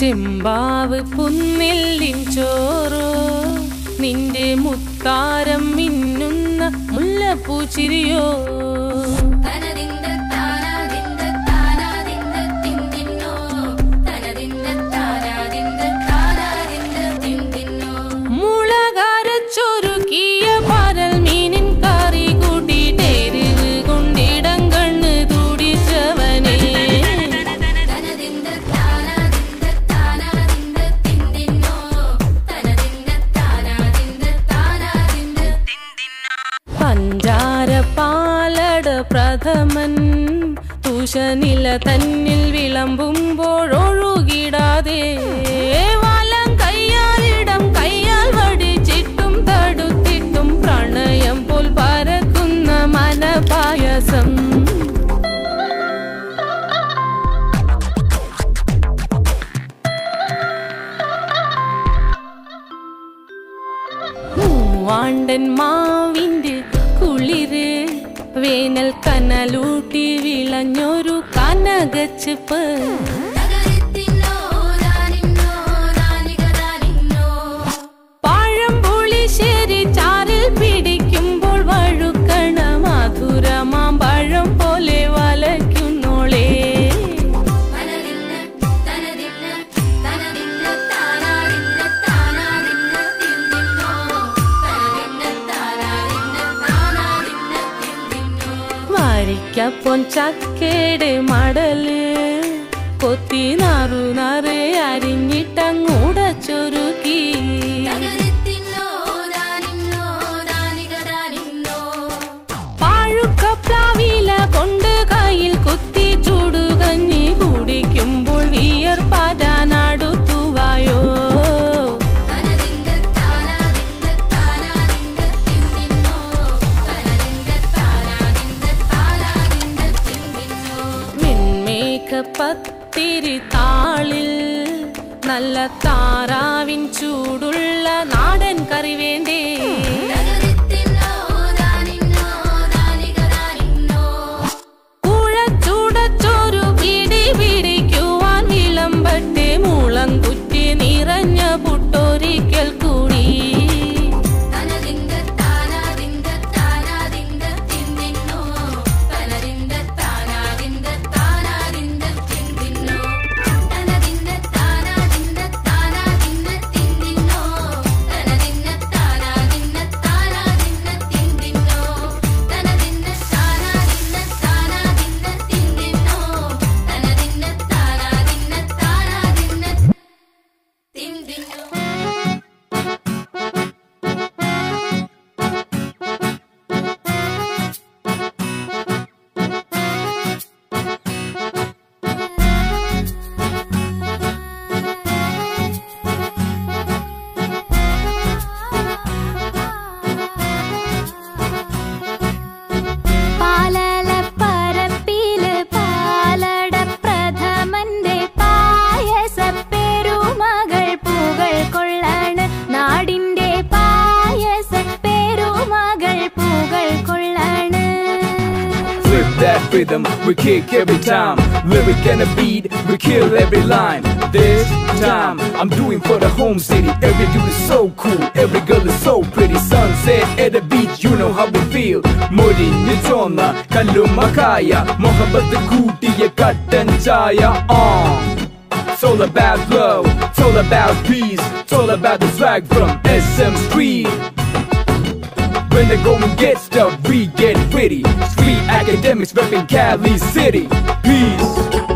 ചെമ്പാവ് പുന്നില്ലിൻ ചോറോ നിന്റെ മുത്താരം മിന്നുന്ന മുല്ലപ്പൂച്ചിരിയോ തനതിന്ദ താനാതിന്ദ താനാതിന്ദ തിന്തിന്നോ തനതിന്ദ താനാതിന്ദ താനാതിന്ദ തിന്തിന്നോ മുളകരച്ചൊരുക്കിയ പരൽ മീനിൻ കറി കൂട്ടിട്ടെരിവ് കൊണ്ടിടം കണ്ണ് തുടിച്ചവനേ തനതിന്ദ താനാതിന്ദ താനാതിന്ദ തിന്തിന്നോ തനതിന്ദ താനാതിന്ദ താനാതിന്ദ പഞ്ചാര പാലട പ്രഥമൻ തുഷനില തന്നിൽ വിളമ്പുമ്പോഴൊഴുകിടാതെ വലം കയ്യാലിടം കയ്യാൽ വടിച്ചിട്ടും തടുത്തിട്ടും പ്രണയം പോൽ പരക്കുന്ന മനപായസം മൂവാണ്ടൻ മാവിന്റെ കുളിര് വേനൽ കനലൂട്ടി വിളഞ്ഞൊരു കനകച്ചിപ്പ് തകരിത്തിന്നോ ദാനിന്നോ ദാനികദാനിന്നോ പഴം പുളിശ്ശേരി ചാറിൽ പിടിക്കുമ്പോൾ വഴുക്കണ മധുരമാം പഴം പോലെ വലയ്ക്കുന്നോളേ തനതിന്ന തനതിന്ന തനതിന്ന താനാതിന്ന താനാതിന്ന തിന്തിന്നോ തനതിന്ന താനാതിന്ന താനാതിന്ന തിന്തിന്നോ വാരിക്കപ്പൊൻ ചക്കേട് മടല് കൊത്തി നാറു നാറ് അരിഞ്ഞിട്ടങ്ങൂടച്ചൊരുക്കി തകരിത്തിന്നോ ദാനിന്നോ ദാനികദാനിന്നോ പാഴുക്കപ്ലാവില കൊണ്ട് കയ്യിൽ കുത്തി ചൂടുകഞ്ഞി കുടിക്കുമ്പോൾ വിയർപ്പാറ്റാനടുത്തുവായോ തനതിന്ദ താനാതിന്ദ താനാതിന്ദ തിന്തിന്നോ തനതിന്ദ താനാതിന്ദ താനാതിന്ദ തിന്തിന്നോ മിന്മേഘ പത്തിരി താളിൽ നല്ല താറാവിൻ ചൂടുള്ള നാടൻ കറി വേണ്ടേ തകരിത്തിന്നോ ദാനിന്നോ ദാനികദാനിന്നോ കുഴച്ചുടച്ചൊരു പിടി പിടിക്കുവാൻ വിളമ്പട്ടെ മുളം കുറ്റി നിറഞ്ഞ പുട്ടൊരിക്കൽ കൂടി തനതിന്ദ താനാതിന്ദ താനാതിന്ദ തിന്തിന്നോ തനതിന്ദ താനാതിന്ദ താനാതിന്ദ തിന്തിന്നോ തനതിന്ദ താനാതിന്ദ താനാതിന്ദ തിന്തിന്നോ തനതിന്ദ താനാതിന്ദ താനാതിന്ദ തിന്തിന്നോ തനതിന്ദ താനാതിന്ദ താനാതിന്ദ തിന്തിന്നോ തനതിന്ദ താനാതിന്ദ താനാതിന്ദ തിന്തിന്നോ പാലലപ്പരപ്പില് പാലട പ്രഥമന്റെ പായസ പെരുമകൾ പൂകൾ കൊള്ളാണ് നാടിന്റെ പായസ പെരുമകൾ പൂകൾ കൊള്ളാണ് Flip that rhythm, we kick every time. Lyric and a beat, we kill every line. This time, I'm doing for the home city. Every dude is so cool, every girl is so pretty. Sunset at the beach, you know how we feel. മുടിഞ്ഞു ചോന്ന കല്ലുമക്കായ മുഹബത്ത് കൂട്ടിയ കട്ടൻ ചായ on. It's all about love, it's all about peace, it's all about the swag from SM Street. When the going gets tough, we get witty. Street academics repping Cali City. Peace.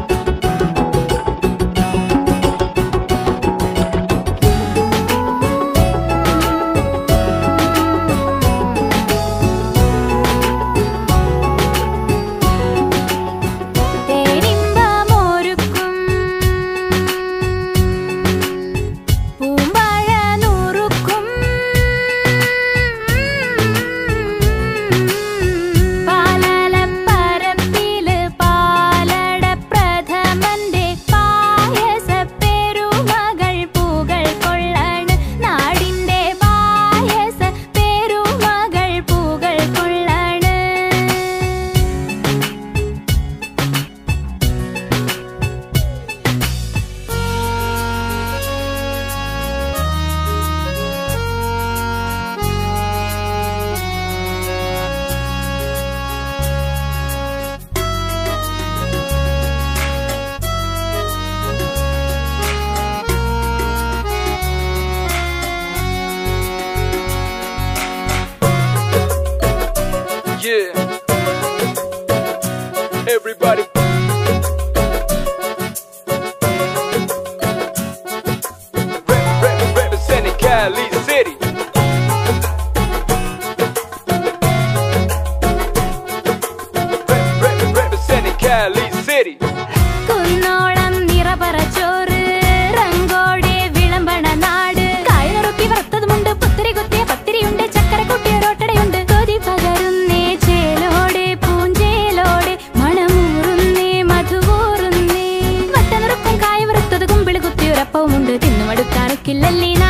തേനിമ്പമൊരുക്കും പൂമ്പഴ നുറുക്കും പാലലപ്പരപ്പില് palada പ്രഥമന്റെ Cali City. Rep- rep- Representing Cali City. കുന്നോളം നിറപറ ചോറ് റങ്കോടെ വിളമ്പണ നാട് കായറുക്കി വറുത്തതുമുണ്ട് പുത്തിരി കുത്തിയ പത്തിരിയുണ്ട് ചക്കര കുട്ടിയ റോട്ടടയുണ്ട് കൊതി പകരുന്നേ ചേലോടെ പൂഞ്ചേലോടെ മണമൂറുന്നേ മധുവൂറുന്നേ വട്ടനുറുക്കും കായ വറുത്തത് കുമ്പിള് കുത്തിയൊരപ്പവുമുണ്ട് തിന്നുമടുക്കാനൊക്കില്ലല്ലേ